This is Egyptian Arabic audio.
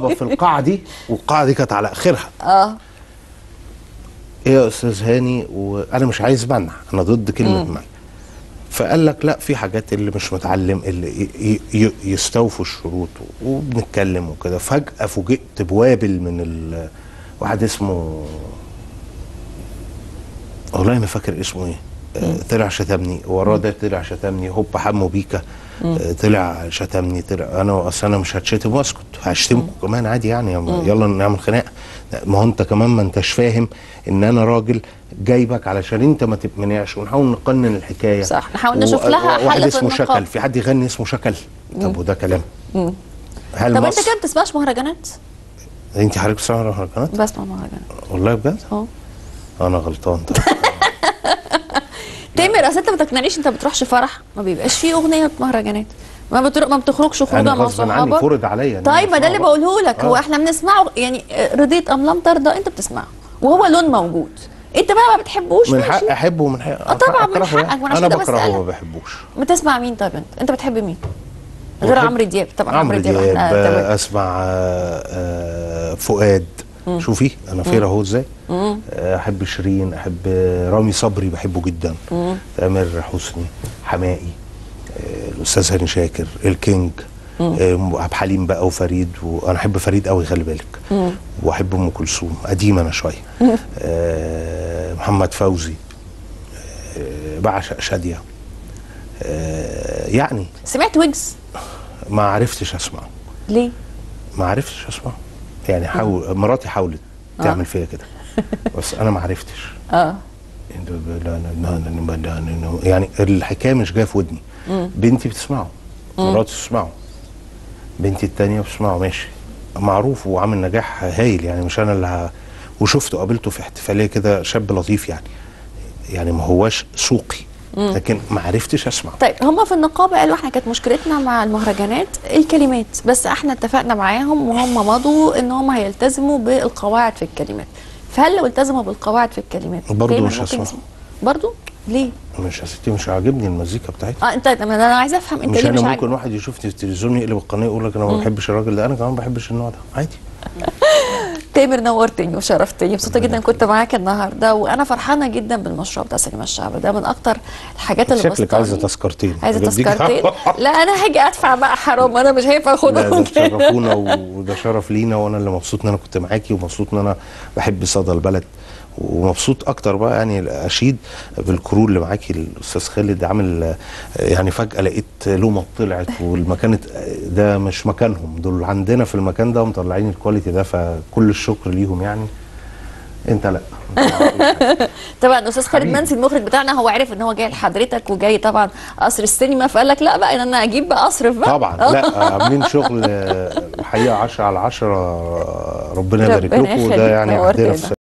في القاعه دي والقاعه دي كانت على اخرها اه ايه يا استاذ هاني وانا مش عايز منع انا ضد كلمه منع فقال لك لا في حاجات اللي مش متعلم اللي ي- ي- ي- يستوفوا الشروط وبنتكلم وكده فجاه فوجئت بوابل من ال... واحد اسمه والله ما فاكر اسمه ايه آه، طلع شتمني وراه ده طلع شتمني هوب حمو بيكا آه، طلع شتمني طلع انا اصل انا مش هتشتم واسكت هشتمكم كمان عادي يعني يلا نعمل خناقه ما هو انت كمان ما انتش فاهم ان انا راجل جايبك علشان انت ما تتمنعش ونحاول نقنن الحكايه صح، نحاول نشوف لها حل واحد في اسمه النقاط. شكل في حد يغني اسمه شكل طب وده كلام هل طب انت مصر كده ما بتسمعش مهرجانات؟ انت حضرتك بتسمع مهرجانات بسمع مهرجانات والله بجد اه انا غلطان طب تامر اصل انت ما تقنعنيش انت بتروحش فرح ما بيبقاش فيه اغنيه مهرجانات ما بتروح ما بتخرجش خروجه انا مع غصبا عني صحابك فرض عليا إن أنا طيب ما ده اللي أسمعه بقى. بقوله لك هو آه. احنا بنسمعه يعني آه، رضيت ام لم ترضى انت بتسمعه وهو لون موجود انت بقى ما بتحبوش من ماشي حق احبه ومن حق آه طبعا من أكرهه حقك، يعني. وأنا عشان انا كده بكرهه بسألك. وما بحبوش بتسمع مين طيب انت انت بتحب مين غير بحب- عمرو دياب طبعا عمرو دياب احنا آه، تمام. اسمع آه، آه، فؤاد شوفي انا فين اهو ازاي آه، احب شيرين احب آه، رامي صبري بحبه جدا تامر حسني حمائي آه، الاستاذ هاني شاكر الكينج آه، عبد الحليم بقى وفريد وانا احب فريد قوي خلي بالك واحب ام كلثوم قديمه انا شويه آه، محمد فوزي آه، بعشق شاديه آه، يعني سمعت ويجز ما عرفتش اسمعه ليه ما عرفتش اسمعه يعني حاول مراتي حاولت تعمل فيا كده بس انا ما عرفتش اه يعني الحكايه مش جايه في ودني بنتي بتسمعه مراتي بتسمعه بنتي التانية بتسمعه ماشي معروف وعامل نجاح هايل يعني مش انا اللي ه... وشفته قابلته في احتفاليه كده شاب لطيف يعني يعني ما هواش سوقي لكن ما عرفتش اسمع طيب هم في النقابه قالوا احنا كانت مشكلتنا مع المهرجانات الكلمات بس احنا اتفقنا معاهم وهم مضوا ان هم هيلتزموا بالقواعد في الكلمات فهل لو التزموا بالقواعد في الكلمات برضو دايماً مش ممكن هسمع. يسمعوا؟ برضو ليه مش يا ستي مش عاجبني المزيكا بتاعتها اه انت طب انا عايزه افهم انت مش ليه انا مش ممكن عاجبك واحد يشوفني في التلفزيون يقلب القناه يقول لك انا ما بحبش الراجل ده انا كمان ما بحبش النوع ده عادي تامر نورتني وشرفتني مبسوطه جدا كنت معاك النهارده وانا فرحانه جدا بالمشروع بتاع سينما الشعب ده من اكتر الحاجات اللي شكلك عايزه بسطاني. تذكرتين عايزه هجيب ديك- تذكرتين لا انا هاجي ادفع بقى حرام انا مش هينفع لا اخدهم ده تشرفونا وده شرف لينا وانا اللي مبسوط ان انا كنت معاكي ومبسوط ان انا بحب صدى البلد ومبسوط اكتر بقى يعني اشيد بالكرو اللي معاكي الاستاذ خالد عامل آه، يعني فجاه لقيت لومه طلعت والمكان ات- ده مش مكانهم دول عندنا في المكان ده ومطلعين الكواليتي ده فكل الشكر ليهم يعني انت لا طبعا استاذ خالد حبيبي. منسي المخرج بتاعنا هو عرف ان هو جاي لحضرتك وجاي طبعا قصر السينما فقال لك لا بقى ان انا اجيب بقى اصرف بقى طبعا لا عاملين شغل آه، الحقيقه 10 على 10 ربنا يبارك ربنا لكم يخليك، وده يعني عندنا نورتنا. في